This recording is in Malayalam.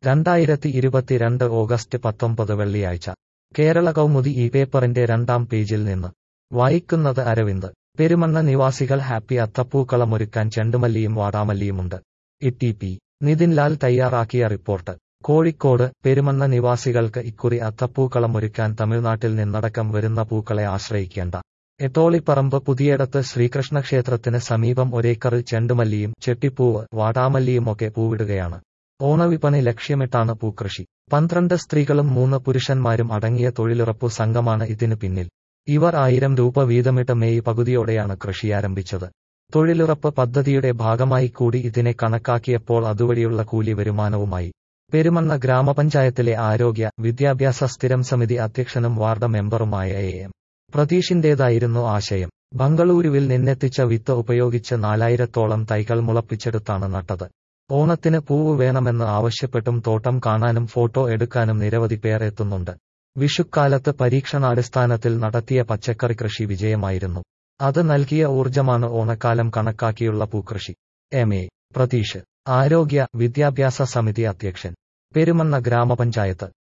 രണ്ടായിരത്തി ഇരുപത്തിരണ്ട് ഓഗസ്റ്റ് പത്തൊമ്പത് വെള്ളിയാഴ്ച കേരള കൗമുദി ഈ പേപ്പറിന്റെ രണ്ടാം പേജിൽ നിന്ന് വായിക്കുന്നത് അരവിന്ദ് പെരുമണ്ണ നിവാസികൾ ഹാപ്പി അത്തപ്പൂക്കളമൊരുക്കാൻ ചെണ്ടുമല്ലിയും വാടാമല്ലിയുമുണ്ട് ഇ പി നിതിൻലാൽ തയ്യാറാക്കിയ റിപ്പോർട്ട് കോഴിക്കോട് പെരുമണ്ണ നിവാസികൾക്ക് ഇക്കുറി അത്തപ്പൂക്കളമൊരുക്കാൻ തമിഴ്നാട്ടിൽ നിന്നടക്കം വരുന്ന പൂക്കളെ ആശ്രയിക്കേണ്ട എട്ടോളിപ്പറമ്പ് പുതിയടത്ത് ശ്രീകൃഷ്ണ ക്ഷേത്രത്തിന് സമീപം ഒരേക്കറിൽ ചെണ്ടുമല്ലിയും ചെട്ടിപ്പൂവ് വാടാമല്ലിയുമൊക്കെ പൂവിടുകയാണ് ഓണവിപണി ലക്ഷ്യമിട്ടാണ് പൂക്കൃഷി പന്ത്രണ്ട് സ്ത്രീകളും മൂന്ന് പുരുഷന്മാരും അടങ്ങിയ തൊഴിലുറപ്പു സംഘമാണ് ഇതിനു പിന്നിൽ ഇവർ ആയിരം രൂപ വീതമിട്ട് മെയ് പകുതിയോടെയാണ് കൃഷി ആരംഭിച്ചത് തൊഴിലുറപ്പ് പദ്ധതിയുടെ ഭാഗമായി കൂടി ഇതിനെ കണക്കാക്കിയപ്പോൾ അതുവഴിയുള്ള കൂലി വരുമാനവുമായി പെരുമണ്ണ ഗ്രാമപഞ്ചായത്തിലെ ആരോഗ്യ വിദ്യാഭ്യാസ സ്ഥിരം സമിതി അധ്യക്ഷനും വാർഡ് മെമ്പറുമായ എ എം പ്രതീഷിന്റേതായിരുന്നു ആശയം ബംഗളൂരുവിൽ നിന്നെത്തിച്ച വിത്ത് ഉപയോഗിച്ച് നാലായിരത്തോളം തൈകൾ മുളപ്പിച്ചെടുത്താണ് നട്ടത് ഓണത്തിന് പൂവ് വേണമെന്ന് ആവശ്യപ്പെട്ടും തോട്ടം കാണാനും ഫോട്ടോ എടുക്കാനും നിരവധി പേർ എത്തുന്നുണ്ട് വിഷുക്കാലത്ത് പരീക്ഷണാടിസ്ഥാനത്തിൽ നടത്തിയ പച്ചക്കറി കൃഷി വിജയമായിരുന്നു അത് നൽകിയ ഊർജമാണ് ഓണക്കാലം കണക്കാക്കിയുള്ള പൂക്കൃഷി എം എ പ്രതീഷ് ആരോഗ്യ വിദ്യാഭ്യാസ സമിതി അധ്യക്ഷൻ പെരുമണ്ണ ഗ്രാമപഞ്ചായത്ത്